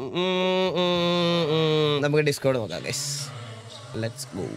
ഉം, ഉം, ഉം. നമുക്ക് ഡിസ്കോഡ് നോക്കാം ഗൈസ് ലെറ്റ്സ് ഗോ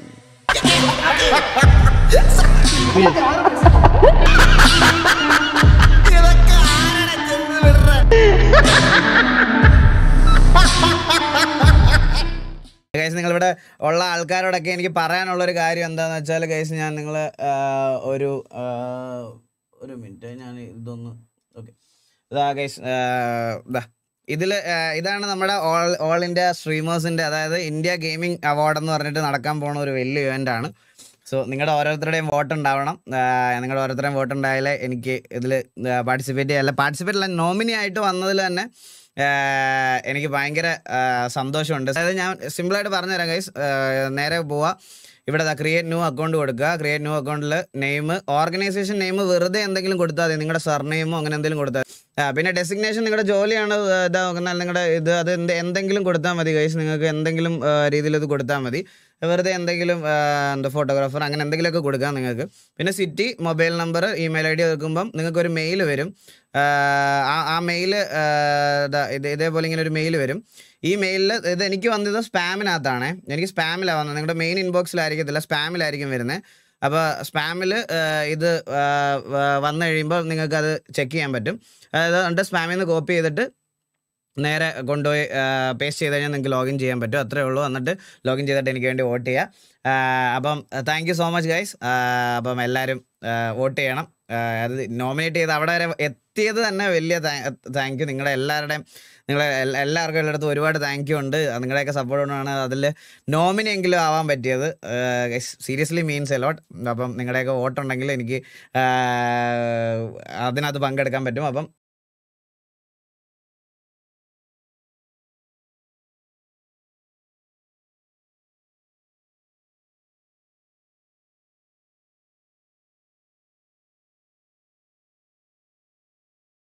ഗൈസ് നിങ്ങളിവിടെ ഉള്ള ആൾക്കാരോടൊക്കെ എനിക്ക് പറയാനുള്ള ഒരു കാര്യം എന്താന്ന് വെച്ചാൽ ഗൈസ് ഞാൻ നിങ്ങൾ ഒരു ആ, ഒരു മിനിറ്റ് ഞാൻ ഇതൊന്ന് ഓക്കെ ഇതാ ഗൈസ് ഇതാ ഇതിൽ ഇതാണ് നമ്മുടെ ഓൾ ഓൾ ഇന്ത്യ സ്ട്രീമേഴ്സിൻ്റെ അതായത് ഇന്ത്യ ഗെയിമിംഗ് അവാർഡ് എന്ന് പറഞ്ഞിട്ട് നടക്കാൻ പോണ ഒരു വലിയ ഇവൻ്റ് ആണ് സോ നിങ്ങളുടെ ഓരോരുത്തരുടെയും വോട്ട് ഉണ്ടാവണം നിങ്ങളുടെ ഓരോരുത്തരുടെയും വോട്ട് ഉണ്ടായാലേ എനിക്ക് ഇതിൽ പാർട്ടിസിപ്പേറ്റ് ചെയ്യാൻ പാർട്ടിസിപ്പേറ്റ് അല്ല നോമിനി ആയിട്ട് വന്നതിൽ തന്നെ ആഹ് എനിക്ക് ഭയങ്കര ആഹ് സന്തോഷമുണ്ട് അതായത് ഞാൻ സിമ്പിളായിട്ട് പറഞ്ഞുതരാം ഗൈസ് നേരെ പോവാ ഇവിടെ ക്രിയേറ്റ് ന്യൂ അക്കൗണ്ട് കൊടുക്കുക ക്രിയേറ്റ് ന്യൂ അക്കൗണ്ടിൽ നെയിം ഓർഗനൈസേഷൻ നെയിം വെറുതെ എന്തെങ്കിലും കൊടുത്താൽ മതി നിങ്ങളുടെ സർനെയിമോ അങ്ങനെ എന്തെങ്കിലും കൊടുത്താൽ ആ, പിന്നെ ഡെസിഗ്നേഷൻ നിങ്ങളുടെ ജോലിയാണ് ഏഹ്, ഇതാകുന്നാൽ നിങ്ങളുടെ ഇത് അത് എന്ത് എന്തെങ്കിലും കൊടുത്താൽ മതി ഗൈസ് നിങ്ങൾക്ക് എന്തെങ്കിലും രീതിയിൽ ഇത് കൊടുത്താൽ മതി വെറുതെ എന്തെങ്കിലും ആ, എന്താ ഫോട്ടോഗ്രാഫർ അങ്ങനെ എന്തെങ്കിലുമൊക്കെ കൊടുക്കാം നിങ്ങൾക്ക് പിന്നെ city mobile number email I D വെക്കുമ്പം നിങ്ങൾക്ക് ഒരു മെയിൽ വരും ആ, ആ ആ മെയിൽ ഇത് ഇതേപോലെ ഇങ്ങനെ ഒരു മെയിൽ വരും ഈ മെയിലിൽ ഇത് എനിക്ക് വന്നത് സ്പാമിനകത്താണ് എനിക്ക് സ്പാമിലാണ് വന്നത് നിങ്ങളുടെ മെയിൻ ഇൻബോക്സിലായിരിക്കത്തില്ല സ്പാമിലായിരിക്കും വരുന്നത് അപ്പോൾ സ്പാമിൽ ഇത് ആ, വ- വന്നു കഴിയുമ്പോൾ നിങ്ങൾക്ക് അത് ചെക്ക് ചെയ്യാൻ പറ്റും അതായത് എന്നിട്ട് സ്പാമിൽ നിന്ന് കോപ്പി ചെയ്തിട്ട് നേരെ കൊണ്ടുപോയി പേസ്റ്റ് ചെയ്ത് കഴിഞ്ഞാൽ നിങ്ങൾക്ക് ലോഗിൻ ചെയ്യാൻ പറ്റും അത്രേ ഉള്ളൂ എന്നിട്ട് ലോഗിൻ ചെയ്തിട്ട് എനിക്ക് വേണ്ടി വോട്ട് ചെയ്യുക ആ, അപ്പം thank you so much guys അപ്പം എല്ലാവരും വോട്ട് ചെയ്യണം ആ, അത് നോമിനേറ്റ് ചെയ്ത് അവിടെ വരെ എത്തിയത് തന്നെ വലിയ താങ്ക് യു നിങ്ങളുടെ എല്ലാവരുടെയും നിങ്ങളെ എൽ- എല്ലാവർക്കും എല്ലായിടത്തും ഒരുപാട് താങ്ക് യു ഉണ്ട് നിങ്ങളുടെയൊക്കെ സപ്പോർട്ട് കൊണ്ടാണ് അതിൽ നോമിനി എങ്കിലും ആവാൻ പറ്റിയത് സീരിയസ്ലി മീൻസ് എലോട്ട് അപ്പം നിങ്ങളുടെയൊക്കെ വോട്ടുണ്ടെങ്കിൽ എനിക്ക് ആ, അതിനകത്ത് പങ്കെടുക്കാൻ പറ്റും അപ്പം